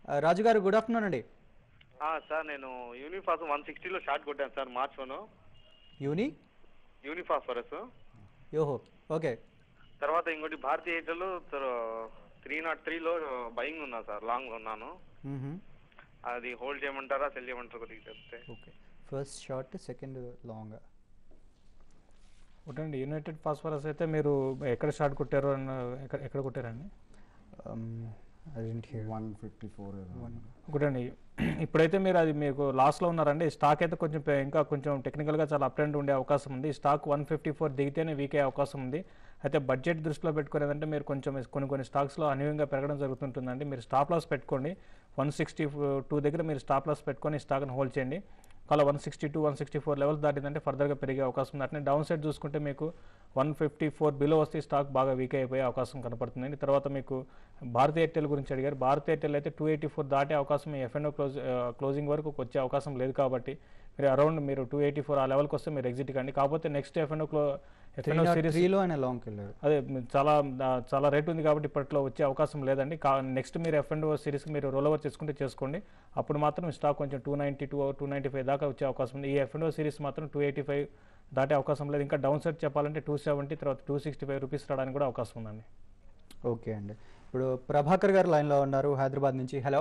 ఆ, రాజు గారు good afternoon అండి ఆ, సార్ నేను యూనిఫాస్ వన్ సిక్స్టీలో షార్ట్ కొట్టాను సార్ మార్చ్ వన్ యూని యూనిఫాస్ఫరస్ యోహో ఓకే తర్వాత ఇంకోటి భారతీయ ఎయిర్టెల్ త్రీ నాట్ త్రీలో బయింగ్ ఉన్నా సార్ లాంగ్ ఉన్నాను మ్మ్హమ్. అది హోల్డ్ చేయమంటారా సెల్ చేయమంటారా కొద్దిగా చెప్తే okay first short second long ఒకటండి యునైటెడ్ ఫాస్ఫరస్ అయితే మీరు ఎక్కడ షార్ట్ కొట్టారో అన్న ఎక్కడ ఎక్కడ కొట్టారండి వన్ ఫిఫ్టీ ఫోర్ ఒకటండి ఇప్పుడైతే మీరు అది మీకు లాస్లో ఉన్నారండి స్టాక్ అయితే కొంచెం పె- ఇంకా కొంచెం టెక్నికల్గా చాలా అప్ అండ్ ఉండే అవకాశం ఉంది స్టాక్ వన్ ఫిఫ్టీ ఫోర్ దిగితేనే వీక్ అయ్యే అవకాశం ఉంది అయితే బడ్జెట్ దృష్టిలో పెట్టుకునేదంటే మీరు కొంచెం కొన్ని కొన్ని స్టాక్స్లో అనూహ్యంగా పెరగడం జరుగుతుంటుందండి మీరు స్టాప్ లాస్ పెట్టుకోండి వన్ సిక్స్టీ టూ దగ్గర మీరు స్టాప్ లాస్ పెట్టుకొని స్టాక్ని హోల్డ్ చేయండి అలా one sixty two one sixty four levels దాటిందంటే ఫర్దర్గా పెరిగే అవకాశం ఉంది అట్లనే డౌన్ సైడ్ చూసుకుంటే మీకు వన్ ఫిఫ్టీ ఫోర్ బిలో వస్తే స్టాక్ బాగా వీక్ అయిపోయే అవకాశం కనపడుతుందండి తర్వాత మీకు భారతీ ఎయిర్టెల్ గురించి అడిగారు భారతీ ఎయిర్టెల్ అయితే టూ ఎయిటీ ఫోర్ దాటే అవకాశం ఎఫ్ఎన్ఓ క్లోజ్ క్లోజింగ్ వరకు వచ్చే అవకాశం లేదు కాబట్టి మీరు అరౌండ్ మీరు టూ ఎయిటీ ఫోర్ ఆ లెవెల్కి వస్తే మీరు ఎగ్జిట్ కండి కాకపోతే నెక్స్ట్ ఎఫ్ఎన్ఓ క్లో ఎఫ్ఎన్ఓ సిరీస్ త్రీలో ఆయన లాంగ్కి వెళ్ళారు అదే మ్, చాలా ఆ, చాలా రేట్ ఉంది కాబట్టి ఇప్పట్లో వచ్చే అవకాశం లేదండి కా నెక్స్ట్ మీరు ఎఫ్ అండ్ సిరీస్కి మీరు రోల్ ఓవర్ చేసుకుంటే చేసుకోండి అప్పుడు మాత్రం స్టాక్ కొంచెం two ninety two two ninety five దాకా వచ్చే అవకాశం ఉంది ఈ ఎఫ్ అండ్ సిరీస్ మాత్రం టూ ఎయిటీ ఫైవ్ దాటే అవకాశం లేదు ఇంకా డౌన్ సైడ్ చెప్పాలంటే టూ సెవెంటీ తర్వాత టూ సిక్స్టీ ఫైవ్ రూపీస్ రావడానికి కూడా అవకాశం ఉందండి ఓకే అండి ఇప్పుడు ప్రభాకర్ గారు లైన్లో ఉన్నారు హైదరాబాద్ నుంచి హలో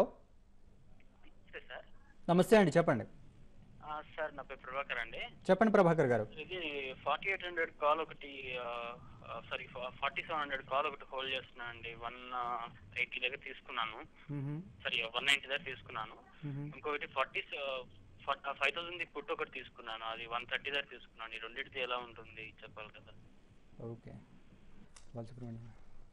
సార్ నమస్తే అండి చెప్పండి ఆ, సార్ నా పేరు ప్రభాకర్ అండి చెప్పండి ప్రభాకర్ గారు ఇది ఫార్టీ ఎయిట్ హండ్రెడ్ కాల్ ఒకటి sorry forty seven hundred call ఒకటి హోల్డ్ చేస్తున్నాను అండి వన్ ఎయిటీ దగ్గర తీసుకున్నాను మ్మ్హమ్. సారీ వన్ నైన్టీ దగ్గర తీసుకున్నాను మ్మ్హమ్. ఇంకొకటి ఫార్టీ ఫైవ్ థౌసండ్ పుట్ ఒకటి తీసుకున్నాను అది వన్ థర్టీ దగ్గర తీసుకున్నాను ఈ రెండింటిది ఎలా ఉంటుంది చెప్పాలి కదా ఓకే బాలసుబ్రహ్మణ్యం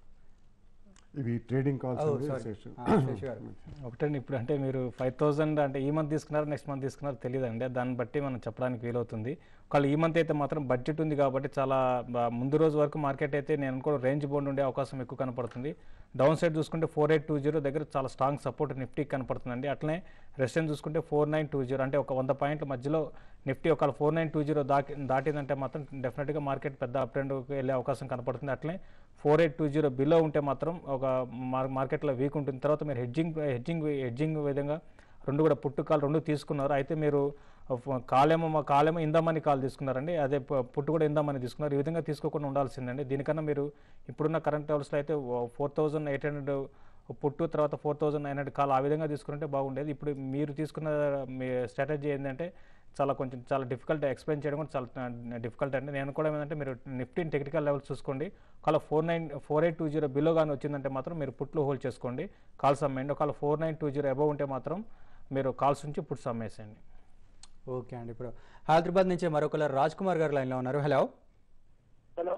ఇవి ట్రేడింగ్ కాల్స్ Oh, అండి, sorry. శేషు. ఆ, శేషు గారు. ఒకటండి ఇప్పుడు అంటే మీరు ఫైవ్ థౌసండ్ అంటే ఈ మంత్ తీసుకున్నారు నెక్స్ట్ మంత్ తీసుకున్నారు తెలియదండి దాన్ని బట్టి మనం చెప్పడానికి వీలవుతుంది ఒకవేళ ఈ మంత్ అయితే మాత్రం బడ్జెట్ ఉంది కాబట్టి చాలా బా- ముందు రోజు వరకు మార్కెట్ అయితే నేను అనుకో రేంజ్ బోర్డు ఉండే అవకాశం ఎక్కువ కనపడుతుంది డౌన్ సైడ్ చూసుకుంటే ఫోర్ ఎయిట్ టూ జీరో దగ్గర చాలా స్ట్రాంగ్ సపోర్ట్ నిఫ్టీ కనపడుతుందండి అట్లనే రెస్టెంట్ చూసుకుంటే ఫోర్ నైన్ టూ జీరో అంటే ఒక వంద పాయింట్ల మధ్యలో నిఫ్టీ ఒక ఫోర్ నైన్ టూ జీరో దాటి దాటిందంటే మాత్రం డెఫినెట్గా మార్కెట్ పెద్ద అప్ ట్రెండ్కి వెళ్ళే అవకాశం కనపడుతుంది అట్లనే four eight two zero below ఉంటే మాత్రం ఒక మార్- మార్కెట్లో వీక్ ఉంటుంది తర్వాత మీరు హెడ్జింగ్ హెడ్జింగ్ హెడ్జింగ్ విధంగా రెండు కూడా పుట్టు కాల్ రెండు తీసుకున్నారు అయితే మీరు ఫ- కాలేమో మా కాలేమో ఇందామని కాల్ తీసుకున్నారండి అదే ప- పుట్టు కూడా ఇందామని తీసుకున్నారు ఈ విధంగా తీసుకోకుండా ఉండాల్సిందండి దీనికన్నా మీరు ఇప్పుడున్న కరెంట్ లెవెల్స్లో అయితే four thousand eight hundred put తర్వాత four thousand nine hundred call ఆ విధంగా తీసుకుంటే బాగుండేది ఇప్పుడు మీరు తీసుకున్న మీ స్ట్రాటజీ ఏంటంటే చాలా కొంచెం చాలా డిఫికల్ట్ ఎక్స్ప్లెయిన్ చేయడం కూడా చాలా డిఫికల్ట్ అండి నేను కూడా ఏంటంటే మీరు నిఫ్టీన్ టెక్నికల్ లెవెల్స్ చూసుకోండి ఒకవేళ four nine four eight two zero below కానీ వచ్చిందంటే మాత్రం మీరు పుట్లు హోల్డ్ చేసుకోండి కాల్స్ అమ్మేయండి ఒకవేళ four nine two zero above ఉంటే మాత్రం మీరు కాల్స్ నుంచి పుట్స్ అమ్మేసేయండి ఓకే అండి ఇప్పుడు హైదరాబాద్ నుంచి మరొకరు రాజ్ కుమార్ గారు లైన్లో ఉన్నారు హలో హలో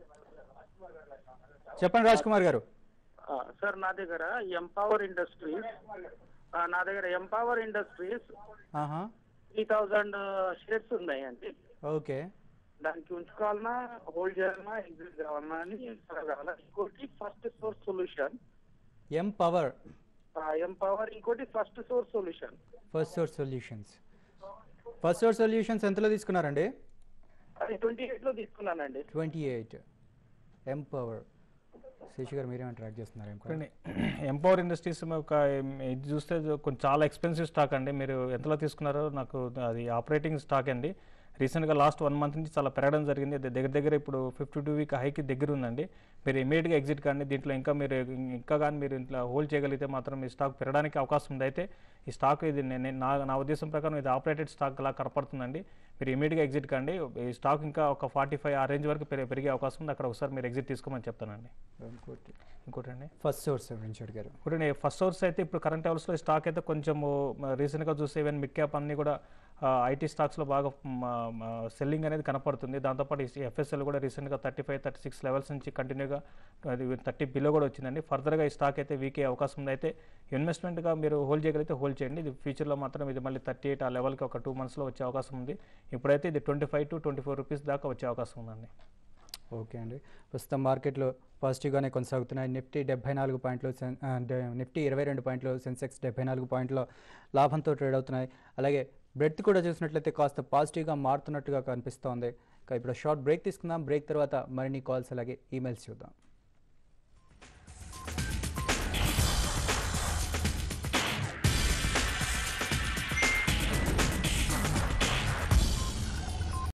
చెప్పండి రాజ్ కుమార్ గారు ఆ, సార్ నా దగ్గర ఎంపవర్ ఇండస్ట్రీస్ ఆ, నా దగ్గర ఎంపవర్ ఇండస్ట్రీస్ ఆహా త్రీ థౌజండ్ షేర్స్ ఉన్నాయండి ఓకే దానికి ఉంచుకోవాలన్నా హోల్డ్ చేయాలన్నా ఎగ్జిట్ కావాలన్నా అని కావాలా ఇంకోటి first source solution empower empower ఇంకోటి first source solution first source solutions first source solutions ఎంతలో తీసుకున్నారండి అది ట్వంటీ ఎయిట్ లో తీసుకున్నానండి twenty eight empower Seshu గారు మీరేమైనా ట్రాక్ చేస్తున్నారు ఏం చూడండి ఎంపవర్ ఇండస్ట్రీస్ ఒక ఎం- ఇది చూస్తే కొంచెం చాలా ఎక్స్పెన్సివ్ స్టాక్ అండి మీరు ఎంతలో తీసుకున్నారో నాకు అది ఆపరేటింగ్ స్టాక్ అండి రీసెంట్గా లాస్ట్ వన్ మంత్ నుంచి చాలా పెరగడం జరిగింది అది దగ్గర దగ్గర ఇప్పుడు ఫిఫ్టీ టూ వీక్ హైకి దగ్గర ఉందండి మీరు ఇమీడియట్గా ఎగ్జిట్ కానీ దీంట్లో ఇంకా మీరు ఇంకా కానీ మీరు ఇంట్లో హోల్డ్ చేయగలిగితే మాత్రం ఈ స్టాక్ పెరగడానికి అవకాశం ఉంది అయితే ఈ స్టాక్ ఇది నేను నేను- నా నా ఉద్దేశం ప్రకారం ఇది ఆపరేటెడ్ స్టాక్ లా కనపడుతుందండి మీరు ఇమీడియట్గా ఎగ్జిట్ కండి ఈ స్టాక్ ఇంకా ఒక ఫార్టీ ఫైవ్ ఆ రేంజ్ వరకు పెరి- పెరిగే అవకాశం ఉంది అక్కడ ఒకసారి మీరు ఎగ్జిట్ తీసుకోమని చెప్తానండి ఇంకోటి ఇంకోటండి ఫస్ట్ సోర్స్ గురించి అడిగారు ఇప్పుడు నేను ఫస్ట్ సోర్స్ అయితే ఇప్పుడు కరెంట్ లెవెల్స్లో స్టాక్ అయితే కొంచెం రీసెంట్గా చూస్తే ఈవెన్ మిడ్ క్యాప్ అన్ని కూడా ఐటీ స్టాక్స్లో బాగా సెల్లింగ్ అనేది కనపడుతుంది దాంతోపాటు ఎఫ్ఎస్ఎల్ కూడా రీసెంట్గా thirty five thirty six levels నుంచి కంటిన్యూగా అది థర్టీ బిలో కూడా వచ్చిందండి ఫర్దర్గా ఈ స్టాక్ అయితే వీక్ అయ్యే అవకాశం ఉంది అయితే ఇన్వెస్ట్మెంట్గా మీరు హోల్డ్ చేయగలిగితే హోల్డ్ చేయండి ఇది ఫ్యూచర్లో మాత్రం ఇది మళ్ళీ థర్టీ ఎయిట్ ఆ లెవెల్కి ఒక టూ మంత్స్లో వచ్చే అవకాశం ఉంది ఇప్పుడైతే ఇది twenty five to twenty four rupees దాకా వచ్చే అవకాశం ఉందండి ఓకే అండి ప్రస్తుతం మార్కెట్లో పాజిటివ్గానే కొనసాగుతున్నాయి నిఫ్టీ డెబ్బై నాలుగు పాయింట్లు సెన్- ఆ, డ- నిఫ్టీ ఇరవై రెండు పాయింట్లు సెన్సెక్స్ డెబ్బై నాలుగు పాయింట్ల లాభంతో ట్రేడ్ అవుతున్నాయి అలాగే బ్రెడ్ కూడా చూసినట్లయితే కాస్త పాజిటివ్గా మారుతున్నట్టుగా కనిపిస్తోంది ఇక ఇప్పుడు షార్ట్ బ్రేక్ తీసుకుందాం బ్రేక్ తర్వాత మరిన్ని కాల్స్ అలాగే ఈమెయిల్స్ చూద్దాం